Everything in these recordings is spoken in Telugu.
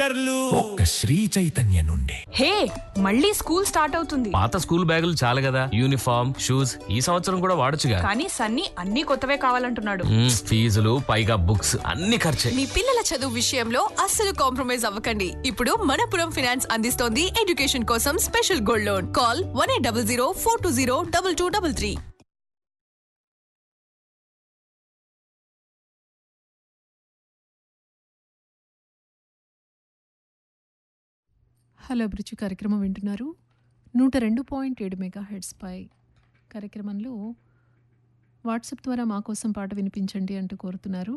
ఆఫర్లు ఒక్క శ్రీ చైతన్య నుండి హే మళ్ళీ స్కూల్ స్టార్ట్ అవుతుంది పాత స్కూల్ బ్యాగులు చాలు కదా యూనిఫామ్ షూస్ ఈ సంవత్సరం కూడా వాడొచ్చుగా కానీ సన్నీ అన్ని కొత్తవే కావాలంటున్నాడు మ్మ్, ఫీజులు పైగా బుక్స్ అన్ని ఖర్చే మీ పిల్లల చదువు విషయంలో అస్సలు కాంప్రమైజ్ అవ్వకండి ఇప్పుడు మనపురం ఫినాన్స్ అందిస్తోంది ఎడ్యుకేషన్ కోసం special gold loan call one eight double zero four two zero double two double three hello అభిరుచి కార్యక్రమం వింటున్నారు నూట రెండు పాయింట్ ఏడు మెగా హెడ్స్పై కార్యక్రమంలో వాట్సాప్ ద్వారా మా కోసం పాట వినిపించండి అంటూ కోరుతున్నారు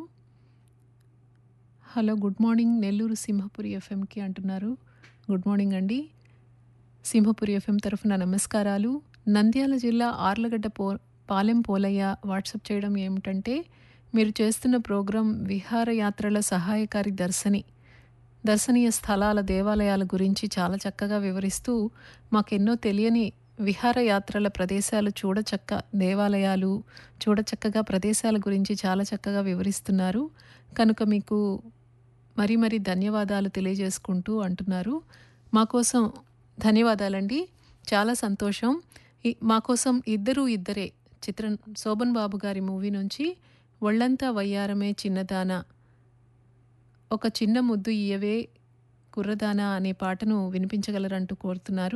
hello good morning Nellore Simhapuri ఎఫ్ఎంకి అంటున్నారు గుడ్ మార్నింగ్ అండి సింహపురి ఎఫ్ఎం తరఫున నమస్కారాలు నంద్యాల జిల్లా ఆర్లగడ్డ పో పాలెం పోలయ్య వాట్సాప్ చేయడం ఏమిటంటే మీరు చేస్తున్న ప్రోగ్రాం విహారయాత్రల సహాయకారి దర్శని దర్శనీయ స్థలాల దేవాలయాల గురించి చాలా చక్కగా వివరిస్తూ మాకెన్నో తెలియని విహారయాత్రల ప్రదేశాలు చూడచక్క దేవాలయాలు చూడచక్కగా ప్రదేశాల గురించి చాలా చక్కగా వివరిస్తున్నారు కనుక మీకు మరీ మరీ ధన్యవాదాలు తెలియజేసుకుంటూ అంటున్నారు మా కోసం ధన్యవాదాలండి చాలా సంతోషం ఈ- మా కోసం ఇద్దరు ఇద్దరే చిత్రం శోభన్ బాబు గారి మూవీ నుంచి ఒళ్ళంతా వయ్యారమే చిన్నదాన ఒక చిన్న ముద్దు ఇయవే కుర్రదానా అనే పాటను వినిపించగలరంటూ కోరుతున్నారు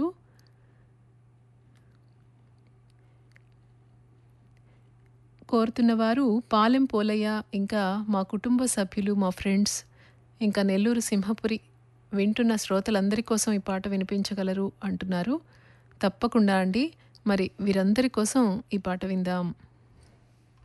కోరుతున్న వారు పాలెం పోలయ్య ఇంకా మా కుటుంబ సభ్యులు మా ఫ్రెండ్స్ ఇంకా నెల్లూరు సింహపురి వింటున్న శ్రోతలందరి కోసం ఈ పాట వినిపించగలరు అంటున్నారు తప్పకుండా అండి మరి వీరందరి కోసం ఈ పాట విందాం